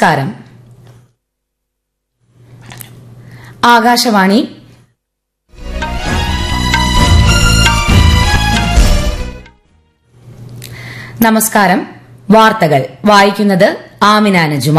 നമസ്കാരം ആകാശവാണി നമസ്കാരം വാർത്തകൾ വായിക്കുന്നത് ആമിന നജുമ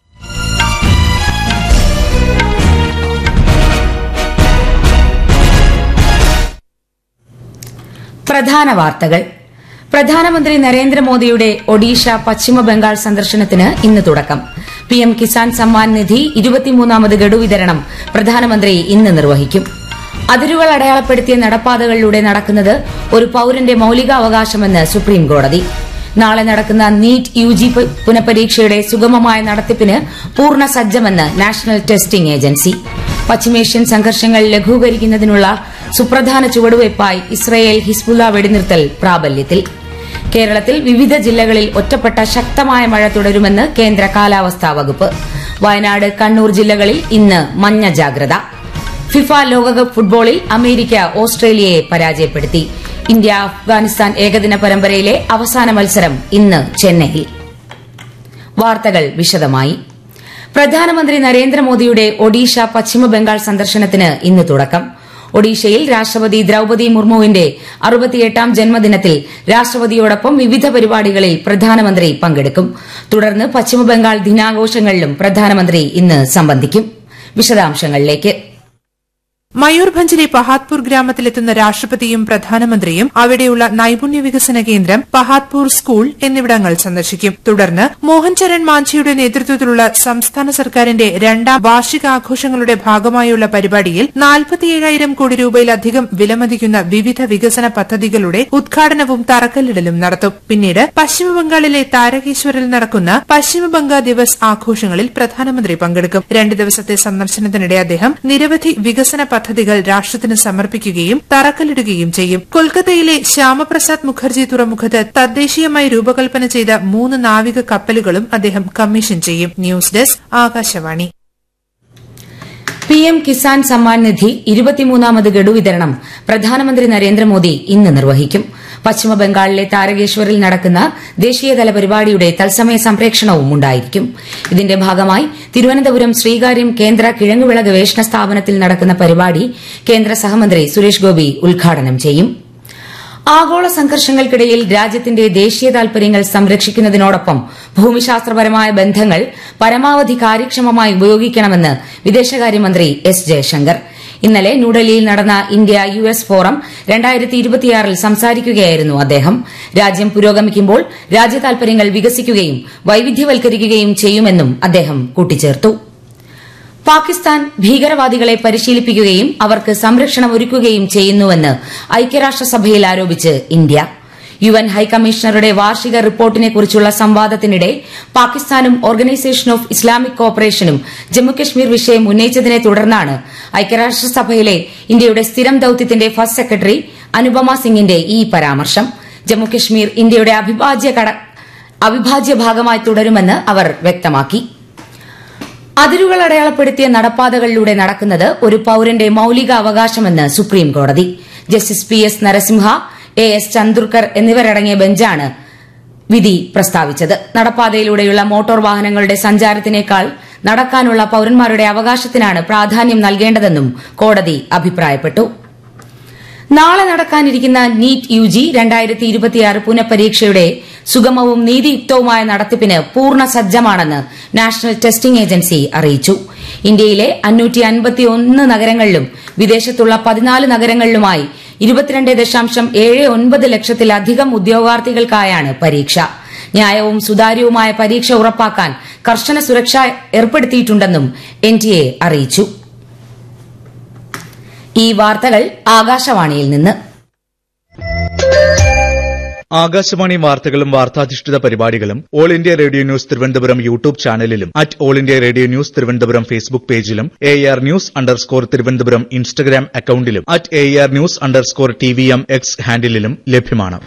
പ്രധാന വാർത്തകൾ പ്രധാനമന്ത്രി നരേന്ദ്രമോദിയുടെ ഒഡീഷ പശ്ചിമബംഗാൾ സന്ദർശനത്തിന് ഇന്ന് തുടക്കം പിഎം കിസാൻ സമ്മാൻ നിധി ഇരുപത്തിമൂന്നാമത് ഗഡു വിതരണം പ്രധാനമന്ത്രി ഇന്ന് നിർവഹിക്കും അതിരുകൾ അടയാളപ്പെടുത്തിയ നടപ്പാതകളിലൂടെ നടക്കുന്നത് ഒരു പൌരന്റെ മൌലികാവകാശമെന്ന് സുപ്രീംകോടതി നാളെ നടക്കുന്ന നീറ്റ് യു ജി പുനഃപരീക്ഷയുടെ സുഗമമായ നടത്തിപ്പിന് പൂർണ്ണ സജ്ജമെന്ന് നാഷണൽ ടെസ്റ്റിംഗ് ഏജൻസി പശ്ചിമേഷ്യൻ സംഘർഷങ്ങൾ ലഘൂകരിക്കുന്നതിനുള്ള സുപ്രധാന ചുവടുവയ്പായി ഇസ്രയേൽ ഹിസ്ബുള്ള വെടിനിർത്തൽ പ്രാബല്യത്തിൽ കേരളത്തിൽ വിവിധ ജില്ലകളിൽ ഒറ്റപ്പെട്ട ശക്തമായ മഴ തുടരുമെന്ന് കേന്ദ്ര കാലാവസ്ഥാ വകുപ്പ് വയനാട് കണ്ണൂർ ജില്ലകളിൽ ഇന്ന് മഞ്ഞ ജാഗ്രത ഫിഫ ലോകകപ്പ് ഫുട്ബോളിൽ അമേരിക്ക ഓസ്ട്രേലിയയെ പരാജയപ്പെടുത്തി ഇന്ത്യ അഫ്ഗാനിസ്ഥാൻ ഏകദിന പരമ്പരയിലെ അവസാന മത്സരം ഇന്ന് ചെന്നൈയിൽ വാർത്തകൾ വിശദമായി പ്രധാനമന്ത്രി നരേന്ദ്രമോദിയുടെ ഒഡീഷ പശ്ചിമബംഗാൾ സന്ദർശനത്തിന് ഇന്ന് തുടക്കം ഒഡീഷയിൽ രാഷ്ട്രപതി ദ്രൌപതി മുർമുവിന്റെ അറുപത്തിയെട്ടാം ജന്മദിനത്തിൽ രാഷ്ട്രപതിയോടൊപ്പം വിവിധ പരിപാടികളിൽ പ്രധാനമന്ത്രി പങ്കെടുക്കും തുടർന്ന് പശ്ചിമബംഗാൾ ദിനാഘോഷങ്ങളിലും പ്രധാനമന്ത്രി ഇന്ന് സംബന്ധിക്കും വിശദാംശങ്ങളിലേക്ക് മയൂർഭഞ്ചിലെ പഹാത്പൂർ ഗ്രാമത്തിലെത്തുന്ന രാഷ്ട്രപതിയും പ്രധാനമന്ത്രിയും അവിടെയുള്ള നൈപുണ്യ വികസന കേന്ദ്രം പഹാത്പൂർ സ്കൂൾ എന്നിവിടങ്ങൾ സന്ദർശിക്കും തുടർന്ന് മോഹൻ ചരൺ മാഞ്ചിയുടെ നേതൃത്വത്തിലുള്ള സംസ്ഥാന സർക്കാരിന്റെ രണ്ടാം വാർഷികാഘോഷങ്ങളുടെ ഭാഗമായുള്ള പരിപാടിയിൽ നാൽപ്പത്തിയേഴായിരം കോടി രൂപയിലധികം വിലമതിക്കുന്ന വിവിധ വികസന പദ്ധതികളുടെ ഉദ്ഘാടനവും തറക്കല്ലിടലും നടത്തും പിന്നീട് പശ്ചിമബംഗാളിലെ താരകേശ്വറിൽ നടക്കുന്ന പശ്ചിമബംഗ ദിവസ് ആഘോഷങ്ങളിൽ പ്രധാനമന്ത്രി പങ്കെടുക്കും രണ്ട് ദിവസത്തെ സന്ദർശനത്തിനിടെ അദ്ദേഹം നിരവധി വികസന പദ്ധതികൾ രാഷ്ട്രത്തിന് സമർപ്പിക്കുകയും തറക്കല്ലിടുകയും ചെയ്യും കൊൽക്കത്തയിലെ ശ്യാമപ്രസാദ് മുഖർജി തുറമുഖത്ത് തദ്ദേശീയമായി രൂപകൽപ്പന ചെയ്ത മൂന്ന് നാവിക കപ്പലുകളും അദ്ദേഹം കമ്മീഷൻ ചെയ്യും news desk Akashvani PM Kisan Samman Nidhi ഇരുപത്തിമൂന്നാമത് ഗഡു വിതരണം പ്രധാനമന്ത്രി നരേന്ദ്രമോദി ഇന്ന് നിർവഹിക്കും പശ്ചിമബംഗാളിലെ താരകേശ്വറിൽ നടക്കുന്ന ദേശീയതല പരിപാടിയുടെ തത്സമയ സംപ്രേക്ഷണവും ഉണ്ടായിരിക്കും ഇതിന്റെ ഭാഗമായി തിരുവനന്തപുരം ശ്രീകാര്യം കേന്ദ്ര കിഴങ്ങുവിള ഗവേഷണ സ്ഥാപനത്തിൽ നടക്കുന്ന പരിപാടി കേന്ദ്ര സഹമന്ത്രി സുരേഷ് ഗോപി ഉദ്ഘാടനം ചെയ്യും ആഗോള സംഘർഷങ്ങൾക്കിടയിൽ രാജ്യത്തിന്റെ ദേശീയ താൽപര്യങ്ങൾ സംരക്ഷിക്കുന്നതിനോടൊപ്പം ഭൂമിശാസ്ത്രപരമായ ബന്ധങ്ങൾ പരമാവധി കാര്യക്ഷമമായി ഉപയോഗിക്കണമെന്ന് വിദേശകാര്യമന്ത്രി എസ് ജയശങ്കർ ഇന്നലെ ന്യൂഡൽഹിയിൽ നടന്ന ഇന്ത്യ യു എസ് ഫോറം ൽ സംസാരിക്കുകയായിരുന്നു അദ്ദേഹം രാജ്യം പുരോഗമിക്കുമ്പോൾ രാജ്യതാൽപര്യങ്ങൾ വികസിക്കുകയും വൈവിധ്യവൽക്കരിക്കുകയും ചെയ്യുമെന്നും അദ്ദേഹം കൂട്ടിച്ചേർത്തു പാകിസ്ഥാൻ ഭീകരവാദികളെ പരിശീലിപ്പിക്കുകയും അവർക്ക് സംരക്ഷണം ഒരുക്കുകയും ചെയ്യുന്നുവെന്ന് ഐക്യരാഷ്ട്രസഭയിൽ ആരോപിച്ച് ഇന്ത്യ യു എൻ ഹൈക്കമ്മീഷണറുടെ വാർഷിക റിപ്പോർട്ടിനെക്കുറിച്ചുള്ള സംവാദത്തിനിടെ പാകിസ്ഥാനും ഓർഗനൈസേഷൻ ഓഫ് ഇസ്ലാമിക് കോപ്പറേഷനും ജമ്മുകശ്മീർ വിഷയം ഉന്നയിച്ചതിനെ തുടർന്നാണ് ഐക്യരാഷ്ട്രസഭയിലെ ഇന്ത്യയുടെ സ്ഥിരം ദൌത്യത്തിന്റെ ഫസ്റ്റ് സെക്രട്ടറി അനുപമ സിംഗിന്റെ ഈ പരാമർശം ജമ്മുകശ്മീർ ഇന്ത്യയുടെ അവിഭാജ്യ ഭാഗമായി തുടരുമെന്ന് അവർ വ്യക്തമാക്കി അതിരുകൾ അടയാളപ്പെടുത്തിയ നടപ്പാതകളിലൂടെ നടക്കുന്നത് ഒരു പൌരന്റെ മൌലിക അവകാശമെന്ന് സുപ്രീംകോടതി justice P S Narasimha A S Chandurkar എന്നിവരടങ്ങിയ ബെഞ്ചാണ് വിധി പ്രസ്താവിച്ചത് നടപ്പാതയിലൂടെയുള്ള മോട്ടോർ വാഹനങ്ങളുടെ സഞ്ചാരത്തിനേക്കാൾ നടക്കാനുള്ള പൌരന്മാരുടെ അവകാശത്തിനാണ് പ്രാധാന്യം നൽകേണ്ടതെന്നും കോടതി അഭിപ്രായപ്പെട്ടു നാളെ നടക്കാനിരിക്കുന്ന നീറ്റ് യു ജി രണ്ടായിരത്തി ഇരുപത്തിയാറ് പുനഃപരീക്ഷയുടെ സുഗമവും നീതിയുക്തവുമായ നടത്തിപ്പിന് പൂർണ്ണ സജ്ജമാണെന്ന് നാഷണൽ ടെസ്റ്റിംഗ് ഏജൻസി അറിയിച്ചു ഇന്ത്യയിലെ അഞ്ഞൂറ്റി അൻപത്തിയൊന്ന് നഗരങ്ങളിലും വിദേശത്തുള്ള പതിനാല് നഗരങ്ങളിലുമായി ഇരുപത്തിരണ്ട് ദശാംശം ഏഴ് ഒൻപത് ലക്ഷത്തിലധികം ഉദ്യോഗാർത്ഥികൾക്കായാണ് പരീക്ഷ ന്യായവും സുതാര്യവുമായ പരീക്ഷ ഉറപ്പാക്കാൻ കർശന സുരക്ഷ ഏർപ്പെടുത്തിയിട്ടുണ്ടെന്നും എൻടിഎ അറിയിച്ചു ഈ വാർത്തകൾ ആകാശവാണിയിൽ നിന്ന് ആകാശവാണി വാർത്തകളും വാർത്താധിഷ്ഠിത പരിപാടികളും All India Radio News Thiruvananthapuram YouTube ചാനലിലും at All India Radio News Thiruvananthapuram Facebook പേജിലും A R news underscore Thiruvananthapuram Instagram അക്കൌണ്ടിലും at A R news underscore T V M X ഹാൻഡിലും ലഭ്യമാണ്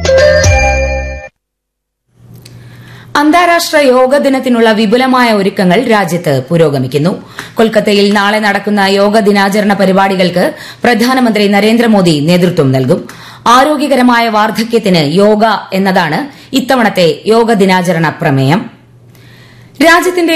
അന്താരാഷ്ട്ര യോഗ ദിനത്തിനുള്ള വിപുലമായ ഒരുക്കങ്ങൾ രാജ്യത്ത് പുരോഗമിക്കുന്നു കൊൽക്കത്തയിൽ നാളെ നടക്കുന്ന യോഗ ദിനാചരണ പരിപാടികൾക്ക് പ്രധാനമന്ത്രി നരേന്ദ്രമോദി നേതൃത്വം നൽകും ആരോഗ്യകരമായ വാർദ്ധക്യത്തിന് യോഗ എന്നതാണ് ഇത്തവണത്തെ യോഗ ദിനാചരണ പ്രമേയം രാജ്യത്തിന്റെ